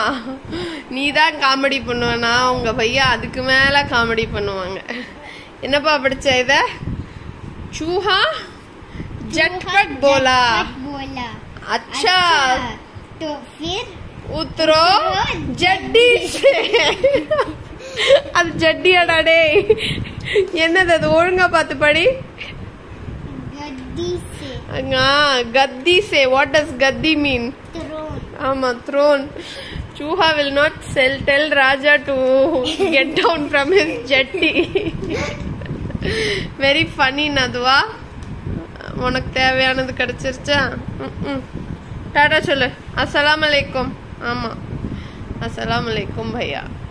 நீ தான் காமெடி பண்ணுவனா உங்க பையா அதுக்கு மேல காமெடி பண்ணுவாங்க என்னப்பா படிச்ச இத चूहा झटपट बोला झटपट बोला अच्छा तो फिर उतरो ஜட்டி அது ஜட்டியாடா டேய் என்னது அது ஒழுங்கா பார்த்து படி गद्दी से ஆ கத்தி சே வாட் டஸ் கத்தி மீன் throne ஆமா த்ரோன் சூஹா will not sell tell raja to get down from his ஜட்டி வெரி ஃபனி நதுவா உனக்கு தேவையானது கிடைச்சிருச்சா ம் டாடா சொல்லு அஸ்ஸலாமு அலைக்கும் ஆமா அஸ்ஸலாமு அலைக்கும் பையா